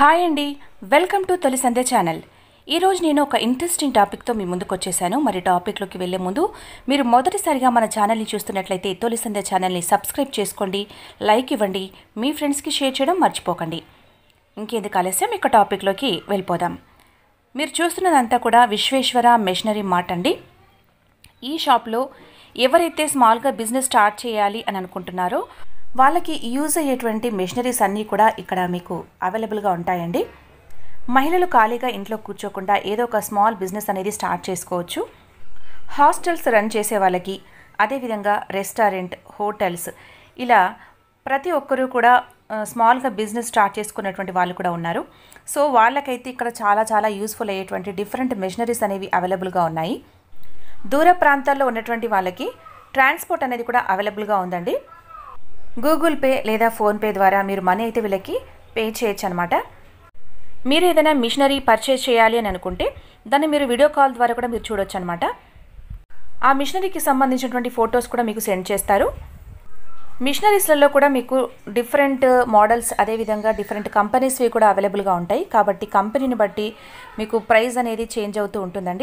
hi అండి welcome to తొలి సంధ్య channel ఈరోజు నేను ఒక ఇంట్రెస్టింగ్ టాపిక్తో మీ ముందుకు వచ్చేసాను మరి టాపిక్లోకి వెళ్ళే ముందు మీరు మొదటిసారిగా మన ఛానల్ని చూస్తున్నట్లయితే తొలి సంధ్య ఛానల్ని సబ్స్క్రైబ్ చేసుకోండి లైక్ ఇవ్వండి మీ ఫ్రెండ్స్కి షేర్ చేయడం మర్చిపోకండి ఇంకెందుకు ఆలస్యం ఇక టాపిక్లోకి వెళ్ళిపోదాం మీరు చూస్తున్నదంతా కూడా విశ్వేశ్వర మెషినరీ మార్ట్ అండి ఈ షాప్లో ఎవరైతే స్మాల్గా బిజినెస్ స్టార్ట్ చేయాలి అని అనుకుంటున్నారో వాళ్ళకి యూజ్ అయ్యేటువంటి మెషినరీస్ అన్నీ కూడా ఇక్కడ మీకు అవైలబుల్గా ఉంటాయండి మహిళలు ఖాళీగా ఇంట్లో కూర్చోకుండా ఏదో ఒక స్మాల్ బిజినెస్ అనేది స్టార్ట్ చేసుకోవచ్చు హాస్టల్స్ రన్ చేసే వాళ్ళకి అదేవిధంగా రెస్టారెంట్ హోటల్స్ ఇలా ప్రతి ఒక్కరూ కూడా ఆ, స్మాల్గా బిజినెస్ స్టార్ట్ చేసుకున్నటువంటి వాళ్ళు కూడా ఉన్నారు సో వాళ్ళకైతే ఇక్కడ చాలా చాలా యూస్ఫుల్ అయ్యేటువంటి డిఫరెంట్ మెషినరీస్ అనేవి అవైలబుల్గా ఉన్నాయి దూర ప్రాంతాల్లో ఉన్నటువంటి వాళ్ళకి ట్రాన్స్పోర్ట్ అనేది కూడా అవైలబుల్గా ఉందండి గూగుల్ పే లేదా ఫోన్పే ద్వారా మీరు మనీ అయితే వీళ్ళకి పే చేయొచ్చు అనమాట మీరు ఏదైనా మిషనరీ పర్చేజ్ చేయాలి అని అనుకుంటే దాన్ని మీరు వీడియో కాల్ ద్వారా కూడా మీరు చూడొచ్చు అనమాట ఆ మిషనరీకి సంబంధించినటువంటి ఫొటోస్ కూడా మీకు సెండ్ చేస్తారు మిషనరీస్లలో కూడా మీకు డిఫరెంట్ మోడల్స్ అదేవిధంగా డిఫరెంట్ కంపెనీస్వి కూడా అవైలబుల్గా ఉంటాయి కాబట్టి కంపెనీని బట్టి మీకు ప్రైస్ అనేది చేంజ్ అవుతూ ఉంటుందండి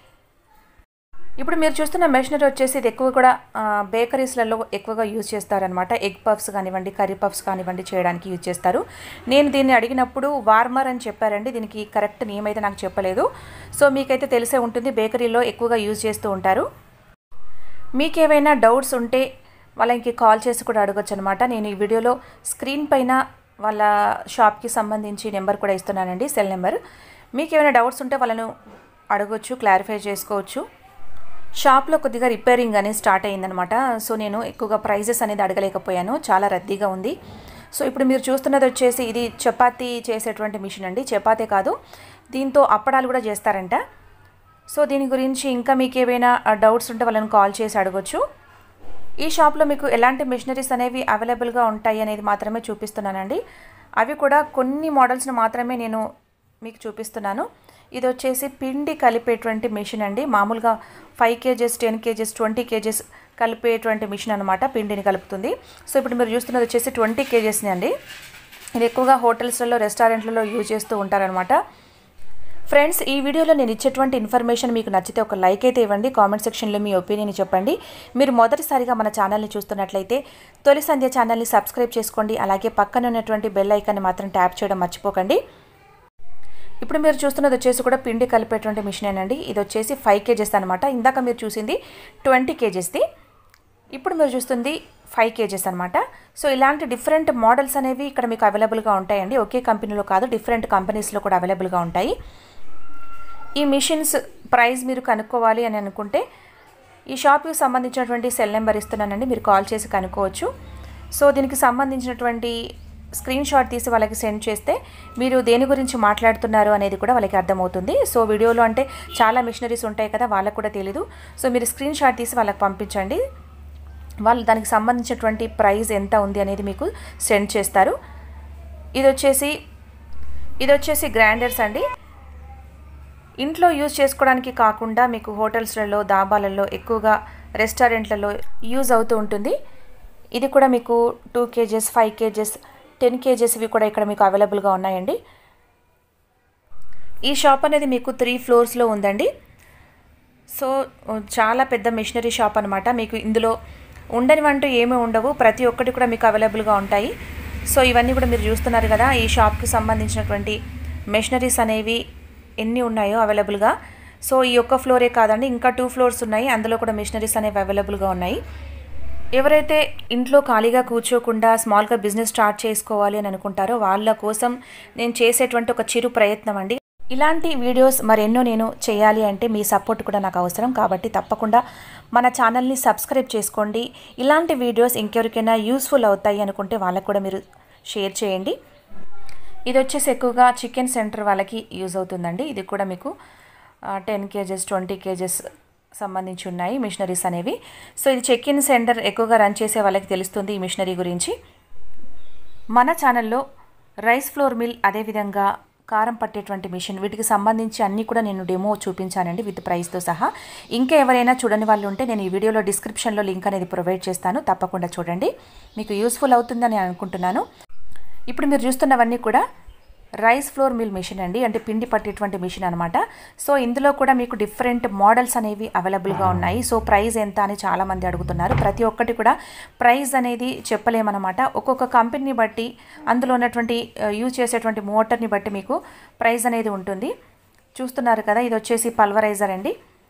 ఇప్పుడు మీరు చూస్తున్న మెషినరీ వచ్చేసి ఇది ఎక్కువ కూడా ఆ, బేకరీస్లలో ఎక్కువగా యూజ్ చేస్తారనమాట ఎగ్ పఫ్స్ కానివ్వండి కర్రీ పఫ్స్ కానివ్వండి చేయడానికి యూజ్ చేస్తారు నేను దీన్ని అడిగినప్పుడు వార్మర్ అని చెప్పారండి దీనికి కరెక్ట్ నేమ్ అయితే నాకు చెప్పలేదు సో మీకైతే తెలిసే ఉంటుంది బేకరీలో ఎక్కువగా యూజ్ చేస్తూ ఉంటారు మీకు ఏవైనా డౌట్స్ ఉంటే వాళ్ళకి కాల్ చేసి కూడా అడగొచ్చు అనమాట నేను ఈ వీడియోలో స్క్రీన్ పైన వాళ్ళ షాప్కి సంబంధించి నెంబర్ కూడా ఇస్తున్నానండి సెల్ నెంబర్ మీకు ఏమైనా డౌట్స్ ఉంటే వాళ్ళను అడగొచ్చు క్లారిఫై చేసుకోవచ్చు షాప్లో కొద్దిగా రిపేరింగ్ అనేది స్టార్ట్ అయ్యిందనమాట సో నేను ఎక్కువగా ప్రైజెస్ అనేది అడగలేకపోయాను చాలా రద్దీగా ఉంది సో ఇప్పుడు మీరు చూస్తున్నది వచ్చేసి ఇది చపాతీ చేసేటువంటి మిషన్ అండి చపాతీ కాదు దీంతో అప్పడాలు కూడా చేస్తారంట సో దీని గురించి ఇంకా మీకు ఏవైనా డౌట్స్ ఉంటే వాళ్ళని కాల్ చేసి అడగొచ్చు ఈ షాప్లో మీకు ఎలాంటి మిషనరీస్ అనేవి అవైలబుల్గా ఉంటాయి అనేది మాత్రమే చూపిస్తున్నానండి అవి కూడా కొన్ని మోడల్స్ని మాత్రమే నేను మీకు చూపిస్తున్నాను ఇది వచ్చేసి పిండి కలిపేటువంటి మిషన్ అండి మామూలుగా five kgs ten KGs twenty KGs కలిపేటువంటి మిషన్ అనమాట పిండిని కలుపుతుంది సో ఇప్పుడు మీరు చూస్తున్నది వచ్చేసి ట్వంటీ కేజెస్ని అండి ఇది ఎక్కువగా హోటల్స్లలో రెస్టారెంట్లలో యూజ్ చేస్తూ ఉంటారనమాట ఫ్రెండ్స్ ఈ వీడియోలో నేను ఇచ్చేటువంటి ఇన్ఫర్మేషన్ మీకు నచ్చితే ఒక లైక్ అయితే ఇవ్వండి కామెంట్ సెక్షన్లో మీ ఒపీనియన్ చెప్పండి మీరు మొదటిసారిగా మన ఛానల్ని చూస్తున్నట్లయితే తొలి సంధ్య ఛానల్ని సబ్స్క్రైబ్ చేసుకోండి అలాగే పక్కన ఉన్నటువంటి బెల్ ఐకాన్ని మాత్రం ట్యాప్ చేయడం మర్చిపోకండి ఇప్పుడు మీరు చూస్తున్నది వచ్చేసి కూడా పిండి కలిపేటువంటి మిషన్ అండి ఇది వచ్చేసి ఫైవ్ కేజెస్ అనమాట ఇందాక మీరు చూసింది ట్వంటీ కేజెస్ది ఇప్పుడు మీరు చూస్తుంది ఫైవ్ కేజెస్ అనమాట సో ఇలాంటి డిఫరెంట్ మోడల్స్ అనేవి ఇక్కడ మీకు అవైలబుల్గా ఉంటాయండి ఒకే కంపెనీలో కాదు డిఫరెంట్ కంపెనీస్లో కూడా అవైలబుల్గా ఉంటాయి ఈ మిషన్స్ ప్రైస్ మీరు కనుక్కోవాలి అని అనుకుంటే ఈ షాప్కి సంబంధించినటువంటి సెల్ నెంబర్ ఇస్తున్నానండి మీరు కాల్ చేసి కనుక్కోవచ్చు సో దీనికి సంబంధించినటువంటి స్క్రీన్ షాట్ తీసి వాళ్ళకి సెండ్ చేస్తే మీరు దేని గురించి మాట్లాడుతున్నారు అనేది కూడా వాళ్ళకి అర్థమవుతుంది సో వీడియోలో అంటే చాలా మిషనరీస్ ఉంటాయి కదా వాళ్ళకు కూడా తెలీదు సో మీరు స్క్రీన్ షాట్ తీసి వాళ్ళకి పంపించండి వాళ్ళు దానికి సంబంధించినటువంటి ప్రైస్ ఎంత ఉంది అనేది మీకు సెండ్ చేస్తారు ఇది వచ్చేసి ఇది వచ్చేసి గ్రైండర్స్ అండి ఇంట్లో యూజ్ చేసుకోవడానికి కాకుండా మీకు హోటల్స్లలో దాబాలలో ఎక్కువగా రెస్టారెంట్లలో యూజ్ అవుతూ ఉంటుంది ఇది కూడా మీకు two kgs five kgs ten కేజెస్వి కూడా ఇక్కడ మీకు అవైలబుల్గా ఉన్నాయండి ఈ షాప్ అనేది మీకు త్రీ ఫ్లోర్స్లో ఉందండి సో చాలా పెద్ద మిషనరీ షాప్ అనమాట మీకు ఇందులో ఉండనివంటూ ఏమీ ఉండవు ప్రతి ఒక్కటి కూడా మీకు అవైలబుల్గా ఉంటాయి సో ఇవన్నీ కూడా మీరు చూస్తున్నారు కదా ఈ షాప్కి సంబంధించినటువంటి మెషినరీస్ అనేవి ఎన్ని ఉన్నాయో అవైలబుల్గా సో ఈ ఒక్క ఫ్లోరే కాదండి ఇంకా టూ ఫ్లోర్స్ ఉన్నాయి అందులో కూడా మిషనరీస్ అనేవి అవైలబుల్గా ఉన్నాయి ఎవరైతే ఇంట్లో ఖాళీగా కూర్చోకుండా స్మాల్గా బిజినెస్ స్టార్ట్ చేసుకోవాలి అని అనుకుంటారో వాళ్ళ కోసం నేను చేసేటువంటి ఒక చిరు ప్రయత్నం అండి ఇలాంటి వీడియోస్ మరెన్నో నేను చేయాలి అంటే మీ సపోర్ట్ కూడా నాకు అవసరం కాబట్టి తప్పకుండా మన ఛానల్ని సబ్స్క్రైబ్ చేసుకోండి ఇలాంటి వీడియోస్ ఇంకెవరికైనా యూస్ఫుల్ అవుతాయి అనుకుంటే వాళ్ళకు కూడా మీరు షేర్ చేయండి ఇది వచ్చేసి ఎక్కువగా చికెన్ సెంటర్ వాళ్ళకి యూజ్ అవుతుందండి ఇది కూడా మీకు టెన్ కేజెస్ ట్వంటీ కేజెస్ సంబంధించి ఉన్నాయి మిషనరీస్ అనేవి సో ఇది చెక్ ఇన్ సెంటర్ ఎక్కువగా రన్ చేసే వాళ్ళకి తెలుస్తుంది ఈ మిషనరీ గురించి మన ఛానల్లో రైస్ ఫ్లోర్ మిల్ అదేవిధంగా కారం పట్టేటువంటి మిషన్ వీటికి సంబంధించి అన్నీ కూడా నేను డెమో చూపించానండి విత్ ప్రైస్తో సహా ఇంకా ఎవరైనా చూడని వాళ్ళు ఉంటే నేను ఈ వీడియోలో డిస్క్రిప్షన్లో లింక్ అనేది ప్రొవైడ్ చేస్తాను తప్పకుండా చూడండి మీకు యూస్ఫుల్ అవుతుందని అనుకుంటున్నాను ఇప్పుడు మీరు చూస్తున్నవన్నీ కూడా రైస్ ఫ్లోర్ మిల్ మిషన్ అండి అంటే పిండి పట్టేటువంటి మిషన్ అనమాట సో ఇందులో కూడా మీకు డిఫరెంట్ మోడల్స్ అనేవి అవైలబుల్గా ఉన్నాయి సో ప్రైస్ ఎంత అని చాలామంది అడుగుతున్నారు ప్రతి ఒక్కటి కూడా ప్రైస్ అనేది చెప్పలేమన్నమాట ఒక్కొక్క కంపెనీని బట్టి అందులో ఉన్నటువంటి యూజ్ చేసేటువంటి మోటార్ని బట్టి మీకు ప్రైస్ అనేది ఉంటుంది చూస్తున్నారు కదా ఇది వచ్చేసి పల్వరైజర్ అండి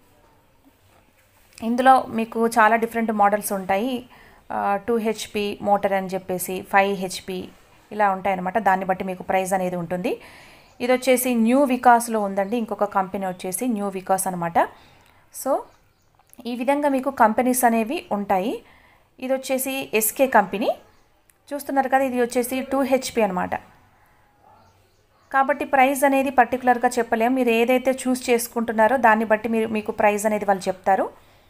ఇందులో మీకు చాలా డిఫరెంట్ మోడల్స్ ఉంటాయి టూ హెచ్పి మోటార్ అని చెప్పేసి ఫైవ్ హెచ్పి ఇలా ఉంటాయన్నమాట దాన్ని బట్టి మీకు ప్రైస్ అనేది ఉంటుంది ఇది వచ్చేసి న్యూ వికాస్లో ఉందండి ఇంకొక కంపెనీ వచ్చేసి న్యూ వికాస్ అనమాట సో ఈ విధంగా మీకు కంపెనీస్ అనేవి ఉంటాయి ఇది వచ్చేసి ఎస్కే కంపెనీ చూస్తున్నారు కదా ఇది వచ్చేసి టూ హెచ్పి అనమాట కాబట్టి ప్రైస్ అనేది పర్టికులర్గా చెప్పలేం మీరు ఏదైతే చూస్ చేసుకుంటున్నారో దాన్ని బట్టి మీరు మీకు ప్రైస్ అనేది వాళ్ళు చెప్తారు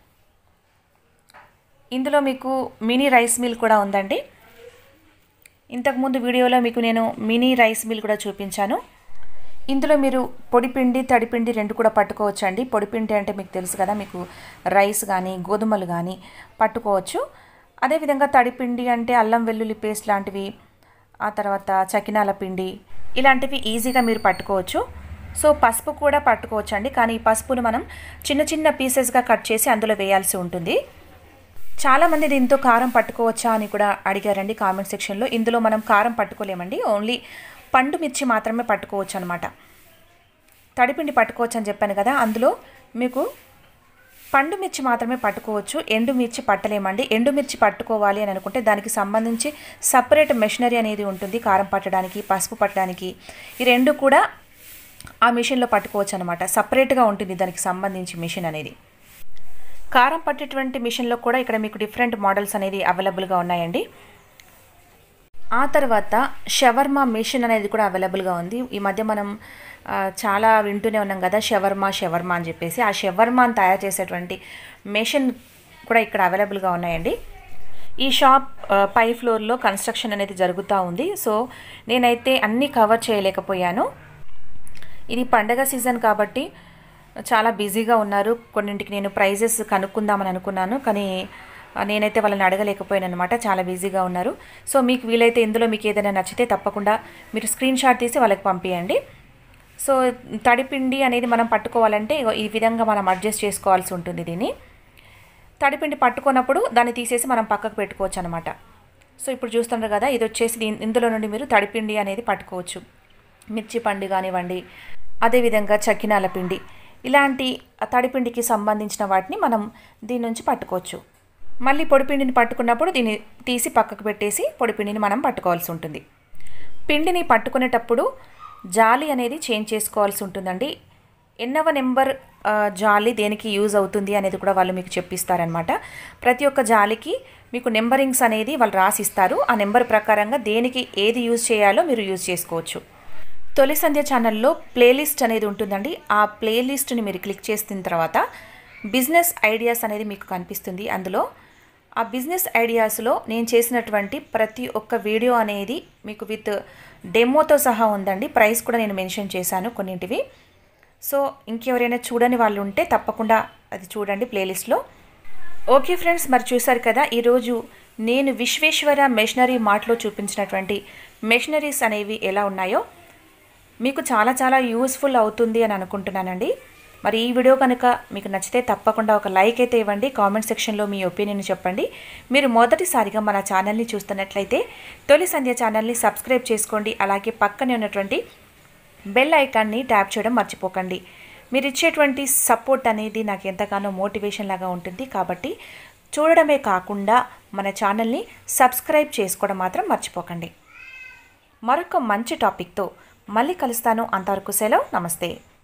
ఇందులో మీకు మినీ రైస్ మిల్ కూడా ఉందండి ఇంతకుముందు వీడియోలో మీకు నేను మినీ రైస్ మిల్ కూడా చూపించాను ఇందులో మీరు పొడిపిండి తడిపిండి రెండు కూడా పట్టుకోవచ్చు పొడిపిండి అంటే మీకు తెలుసు కదా మీకు రైస్ కానీ గోధుమలు కానీ పట్టుకోవచ్చు అదేవిధంగా తడిపిండి అంటే అల్లం వెల్లుల్లి పేస్ట్ లాంటివి ఆ తర్వాత చకినాల పిండి ఇలాంటివి ఈజీగా మీరు పట్టుకోవచ్చు సో పసుపు కూడా పట్టుకోవచ్చు అండి కానీ ఈ పసుపును మనం చిన్న చిన్న పీసెస్గా కట్ చేసి అందులో వేయాల్సి ఉంటుంది చాలామంది దీంతో కారం పట్టుకోవచ్చా అని కూడా అడిగారండి కామెంట్ సెక్షన్లో ఇందులో మనం కారం పట్టుకోలేమండి ఓన్లీ పండు మిర్చి మాత్రమే పట్టుకోవచ్చు అనమాట తడిపిండి పట్టుకోవచ్చు అని చెప్పాను కదా అందులో మీకు పండు మిర్చి మాత్రమే పట్టుకోవచ్చు ఎండు మిర్చి పట్టలేమండి ఎండు మిర్చి పట్టుకోవాలి అని అనుకుంటే దానికి సంబంధించి సపరేట్ మెషినరీ అనేది ఉంటుంది కారం పట్టడానికి పసుపు పట్టడానికి ఈ రెండు కూడా ఆ మిషన్లో పట్టుకోవచ్చు అనమాట సపరేట్గా ఉంటుంది దానికి సంబంధించి మిషన్ అనేది కారం పట్టేటువంటి మిషన్లో కూడా ఇక్కడ మీకు డిఫరెంట్ మోడల్స్ అనేది అవైలబుల్గా ఉన్నాయండి ఆ తర్వాత షవర్మా మిషన్ అనేది కూడా అవైలబుల్గా ఉంది ఈ మధ్య మనం చాలా వింటూనే ఉన్నాం కదా షవర్మా షవర్మా అని చెప్పేసి ఆ షవర్మాని తయారు చేసేటువంటి మెషిన్ కూడా ఇక్కడ అవైలబుల్గా ఉన్నాయండి ఈ షాప్ పై ఫ్లోర్లో కన్స్ట్రక్షన్ అనేది జరుగుతూ ఉంది సో నేనైతే అన్నీ కవర్ చేయలేకపోయాను ఇది పండగ సీజన్ కాబట్టి చాలా బిజీగా ఉన్నారు కొన్నింటికి నేను ప్రైజెస్ కనుక్కుందామని అనుకున్నాను కానీ నేనైతే వాళ్ళని అడగలేకపోయాను అనమాట చాలా బిజీగా ఉన్నారు సో మీకు వీలైతే ఇందులో మీకు ఏదైనా నచ్చితే తప్పకుండా మీరు స్క్రీన్ షాట్ తీసి వాళ్ళకి పంపించండి సో తడిపిండి అనేది మనం పట్టుకోవాలంటే ఈ విధంగా మనం అడ్జస్ట్ చేసుకోవాల్సి ఉంటుంది దీన్ని తడిపిండి పట్టుకున్నప్పుడు దాన్ని తీసేసి మనం పక్కకు పెట్టుకోవచ్చు అనమాట సో ఇప్పుడు చూస్తున్నారు కదా ఇది వచ్చేసి ఇందులో నుండి మీరు తడిపిండి అనేది పట్టుకోవచ్చు మిర్చి పండు కానివ్వండి అదేవిధంగా చక్కినాల పిండి ఇలాంటి తడిపిండికి సంబంధించిన వాటిని మనం దీని నుంచి పట్టుకోవచ్చు మళ్ళీ పొడిపిండిని పట్టుకున్నప్పుడు దీన్ని తీసి పక్కకు పెట్టేసి పొడిపిండిని మనం పట్టుకోవాల్సి ఉంటుంది పిండిని పట్టుకునేటప్పుడు జాలి అనేది చేంజ్ చేసుకోవాల్సి ఉంటుందండి ఎన్నవ నెంబర్ జాలి దేనికి యూజ్ అవుతుంది అనేది కూడా వాళ్ళు మీకు చెప్పిస్తారనమాట ప్రతి ఒక్క జాలికి మీకు నెంబరింగ్స్ అనేది వాళ్ళు రాసిస్తారు ఆ నెంబర్ ప్రకారంగా దేనికి ఏది యూజ్ చేయాలో మీరు యూజ్ చేసుకోవచ్చు తొలి సంధ్య ఛానల్లో ప్లేలిస్ట్ అనేది ఉంటుందండి ఆ ప్లేలిస్ట్ని మీరు క్లిక్ చేసిన తర్వాత బిజినెస్ ఐడియాస్ అనేది మీకు కనిపిస్తుంది అందులో ఆ బిజినెస్ ఐడియాస్లో నేను చేసినటువంటి ప్రతి ఒక్క వీడియో అనేది మీకు విత్ డెమోతో సహా ఉందండి ప్రైస్ కూడా నేను మెన్షన్ చేశాను కొన్నింటివి సో ఇంకెవరైనా చూడని వాళ్ళు ఉంటే తప్పకుండా అది చూడండి ప్లేలిస్ట్లో ఓకే ఫ్రెండ్స్ మరి చూసారు కదా ఈరోజు నేను విశ్వేశ్వర మెషినరీ మార్ట్లో చూపించినటువంటి మెషినరీస్ అనేవి ఎలా ఉన్నాయో మీకు చాలా చాలా యూస్ఫుల్ అవుతుంది అని అనుకుంటున్నానండి మరి ఈ వీడియో కనుక మీకు నచ్చితే తప్పకుండా ఒక లైక్ అయితే ఇవ్వండి కామెంట్ సెక్షన్లో మీ ఒపీనియన్ చెప్పండి మీరు మొదటిసారిగా మన ఛానల్ని చూస్తున్నట్లయితే తొలి సంధ్య ఛానల్ని సబ్స్క్రైబ్ చేసుకోండి అలాగే పక్కనే ఉన్నటువంటి బెల్ ఐకాన్ని ట్యాప్ చేయడం మర్చిపోకండి మీరు ఇచ్చేటువంటి సపోర్ట్ అనేది నాకు ఎంతగానో మోటివేషన్ లాగా ఉంటుంది కాబట్టి చూడడమే కాకుండా మన ఛానల్ని సబ్స్క్రైబ్ చేసుకోవడం మాత్రం మర్చిపోకండి మరొక మంచి టాపిక్తో మళ్ళీ కలుస్తాను అంతవరకు సెలవు నమస్తే